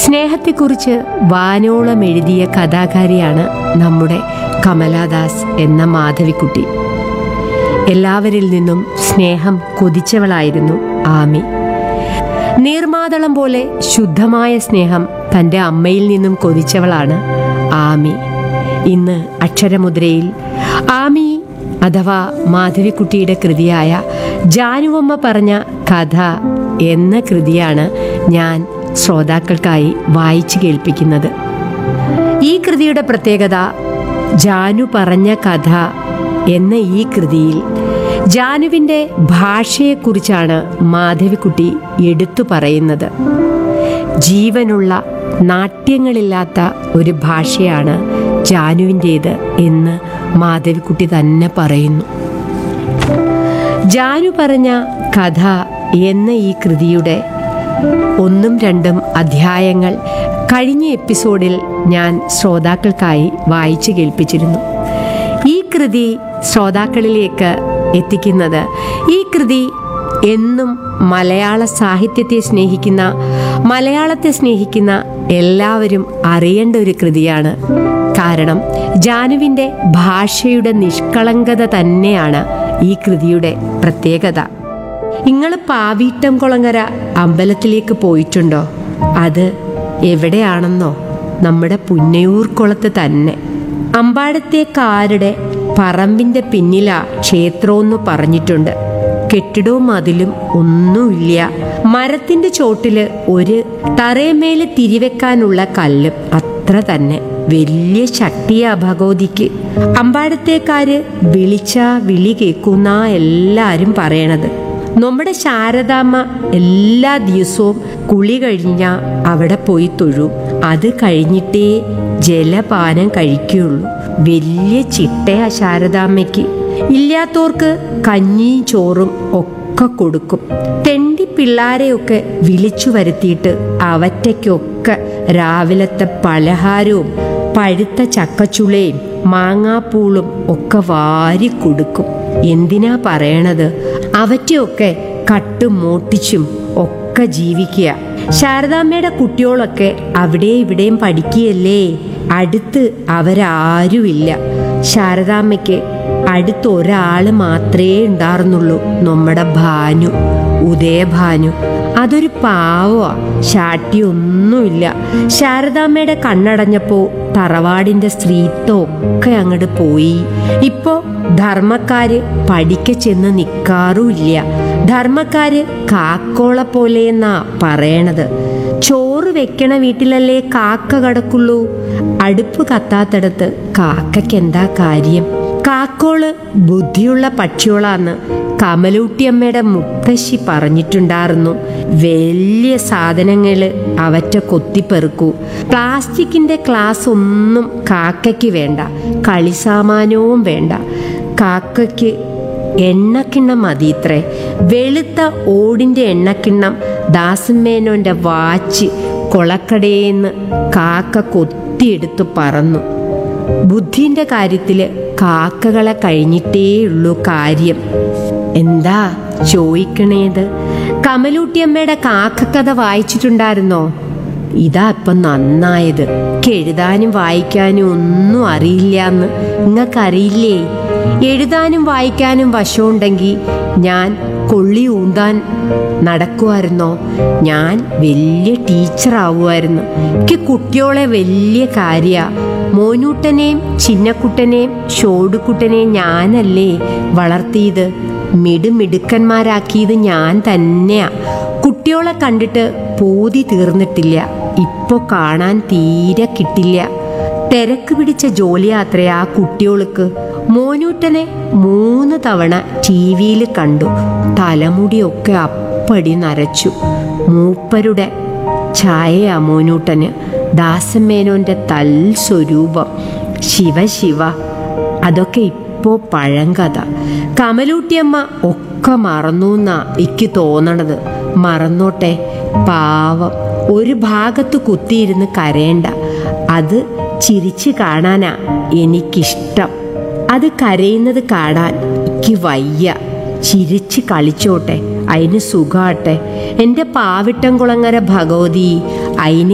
സ്നേഹത്തെക്കുറിച്ച് വാനോളം എഴുതിയ കഥാകാരിയാണ് നമ്മുടെ കമലാദാസ് എന്ന മാധവിക്കുട്ടി എല്ലാവരിൽ നിന്നും സ്നേഹം കൊതിച്ചവളായിരുന്നു ആമി നീർമാതളം പോലെ ശുദ്ധമായ സ്നേഹം തൻ്റെ അമ്മയിൽ നിന്നും കൊതിച്ചവളാണ് ആമി ഇന്ന് അക്ഷരമുദ്രയിൽ ആമി അഥവാ മാധവിക്കുട്ടിയുടെ കൃതിയായ ജാനുവമ്മ പറഞ്ഞ കഥ എന്ന കൃതിയാണ് ഞാൻ ശ്രോതാക്കൾക്കായി വായിച്ചു കേൾപ്പിക്കുന്നത് ഈ കൃതിയുടെ പ്രത്യേകത ജാനു പറഞ്ഞ കഥ എന്ന ഈ കൃതിയിൽ ജാനുവിൻ്റെ ഭാഷയെക്കുറിച്ചാണ് മാധവിക്കുട്ടി എടുത്തു പറയുന്നത് ജീവനുള്ള നാട്യങ്ങളില്ലാത്ത ഒരു ഭാഷയാണ് ജാനുവിൻ്റേത് എന്ന് മാധവിക്കുട്ടി തന്നെ പറയുന്നു ജാനു പറഞ്ഞ കഥ എന്ന ഈ കൃതിയുടെ ഒന്നും രണ്ടും അധ്യായങ്ങൾ കഴിഞ്ഞ എപ്പിസോഡിൽ ഞാൻ ശ്രോതാക്കൾക്കായി വായിച്ചു കേൾപ്പിച്ചിരുന്നു ഈ കൃതി ശ്രോതാക്കളിലേക്ക് എത്തിക്കുന്നത് ഈ കൃതി എന്നും മലയാള സാഹിത്യത്തെ സ്നേഹിക്കുന്ന മലയാളത്തെ സ്നേഹിക്കുന്ന എല്ലാവരും അറിയേണ്ട ഒരു കൃതിയാണ് കാരണം ജാനുവിൻ്റെ ഭാഷയുടെ നിഷ്കളങ്കത തന്നെയാണ് ഈ കൃതിയുടെ പ്രത്യേകത നിങ്ങൾ പാവീട്ടം കുളങ്ങര അമ്പലത്തിലേക്ക് പോയിട്ടുണ്ടോ അത് എവിടെയാണെന്നോ നമ്മുടെ പുന്നയൂർ കുളത്ത് തന്നെ അമ്പാടത്തേക്കാരുടെ പറമ്പിന്റെ പിന്നിലാ ക്ഷേത്രമെന്ന് പറഞ്ഞിട്ടുണ്ട് കെട്ടിടവും അതിലും ഒന്നുമില്ല മരത്തിന്റെ ചോട്ടില് ഒരു തറയമേല് തിരിവെക്കാനുള്ള കല്ലും അത്ര തന്നെ വലിയ ശക്തിയാ ഭഗവതിക്ക് അമ്പാടത്തേക്കാര് വിളിച്ച വിളി കേൾക്കുന്ന എല്ലാരും പറയണത് നമ്മുടെ ശാരദാമ്മ എല്ലാ ദിവസവും കുളി കഴിഞ്ഞ അവിടെ പോയി തൊഴും അത് കഴിഞ്ഞിട്ടേ ജലപാനം കഴിക്കുകയുള്ളൂ വലിയ ചിട്ടയാ ശാരദാമ്മയ്ക്ക് ഇല്ലാത്തവർക്ക് കഞ്ഞിയും ചോറും ഒക്കെ കൊടുക്കും തെണ്ടി പിള്ളാരെയൊക്കെ വിളിച്ചു വരുത്തിയിട്ട് അവറ്റയ്ക്കൊക്കെ രാവിലത്തെ പലഹാരവും പഴുത്ത ചക്കച്ചുളയും മാങ്ങാപ്പൂളും ഒക്കെ വാരി കൊടുക്കും എന്തിനാ പറയണത് അവറ്റയൊക്കെ കട്ടും മോട്ടിച്ചും ഒക്കെ ജീവിക്കുക ശാരദാമ്മയുടെ കുട്ടികളൊക്കെ അവിടെ ഇവിടെയും പഠിക്കുകയല്ലേ അടുത്ത് അവരാരുമില്ല ശാരദാമ്മയ്ക്ക് അടുത്ത് ഒരാൾ മാത്രമേ ഉണ്ടായിരുന്നുള്ളൂ നമ്മുടെ ഭാനു ഉദയഭാനു അതൊരു പാവ ശാട്ടിയൊന്നുമില്ല ശാരദാമ്മയുടെ കണ്ണടഞ്ഞപ്പോ തറവാടിന്റെ സ്ത്രീത്വം ഒക്കെ അങ്ങോട്ട് പോയി ഇപ്പോ ധർമ്മക്കാര് പഠിക്ക ചെന്ന് നിക്കാറുമില്ല ധർമ്മക്കാര് കാക്കോളെ പോലെയെന്നാ പറയണത് ചോറ് വെക്കണ വീട്ടിലല്ലേ കാക്ക കിടക്കുള്ളൂ അടുപ്പ് കത്താത്തടത്ത് കാക്കയ്ക്ക് എന്താ കാര്യം കാക്കോള് ബുദ്ധിയുള്ള പക്ഷിയോളാന്ന് കമലൂട്ടിയമ്മയുടെ മുത്തശ്ശി പറഞ്ഞിട്ടുണ്ടായിരുന്നു വലിയ സാധനങ്ങള് അവറ്റ കൊത്തിപ്പെറുക്കൂ പ്ലാസ്റ്റിക്കിന്റെ ക്ലാസ് ഒന്നും കാക്കയ്ക്ക് വേണ്ട കളിസാമാനവും വേണ്ട കാക്കയ്ക്ക് എണ്ണക്കിണ്ണം മതിത്രേ വെളുത്ത ഓടിന്റെ എണ്ണക്കിണ്ണം ദാസമ്മേനോന്റെ വാച്ച് കൊളക്കടേന്ന് കാക്ക കൊത്തിയെടുത്ത് പറന്നു ബുദ്ധിന്റെ കാര്യത്തില് കാക്കകളെ കഴിഞ്ഞിട്ടേയുള്ളൂ കാര്യം എന്താ ചോദിക്കണേത് കമലൂട്ടിയമ്മയുടെ കാക്കക്കഥ വായിച്ചിട്ടുണ്ടായിരുന്നോ ഇതാ ഇപ്പം നന്നായത് എനിക്ക് എഴുതാനും വായിക്കാനും ഒന്നും അറിയില്ലാന്ന് നിങ്ങൾക്കറിയില്ലേ എഴുതാനും വായിക്കാനും വശമുണ്ടെങ്കിൽ ഞാൻ കൊള്ളി ഊന്താൻ നടക്കുമായിരുന്നോ ഞാൻ വലിയ ടീച്ചറാവുമായിരുന്നു എനിക്ക് കുട്ടിയോളെ വലിയ കാര്യ മോനൂട്ടനെയും ചിന്നക്കുട്ടനെയും ഷോടുക്കുട്ടനെയും ഞാനല്ലേ വളർത്തിയത് മിടുമിടുക്കന്മാരാക്കിയത് ഞാൻ തന്നെയാ കുട്ടിയോളെ കണ്ടിട്ട് പൂതി തീർന്നിട്ടില്ല ഇപ്പൊ കാണാൻ തീരെ കിട്ടില്ല തിരക്ക് പിടിച്ച ജോലിയാത്രേ ആ കുട്ടിയോൾക്ക് മോനൂട്ടനെ മൂന്ന് തവണ ടി വിയിൽ കണ്ടു തലമുടിയൊക്കെ അപ്പടി നരച്ചു മൂപ്പരുടെ ഛായയാ മോനൂട്ടന് ദാസമേനോന്റെ തൽ സ്വരൂപം ശിവ ശിവ അതൊക്കെ ഇപ്പോ പഴങ്കഥ കമലൂട്ടിയമ്മ ഒക്കെ മറന്നു എന്നാ എനിക്ക് തോന്നണത് മറന്നോട്ടെ പാവം ഒരു ഭാഗത്ത് കുത്തിയിരുന്ന് കരയണ്ട അത് ചിരിച്ചു കാണാനാ എനിക്കിഷ്ടം അത് കരയുന്നത് കാണാൻ എനിക്ക് വയ്യ ചിരിച്ച് കളിച്ചോട്ടെ അതിന് സുഖാട്ടെ എൻ്റെ പാവിട്ടംകുളങ്ങര ഭഗവതി അതിന്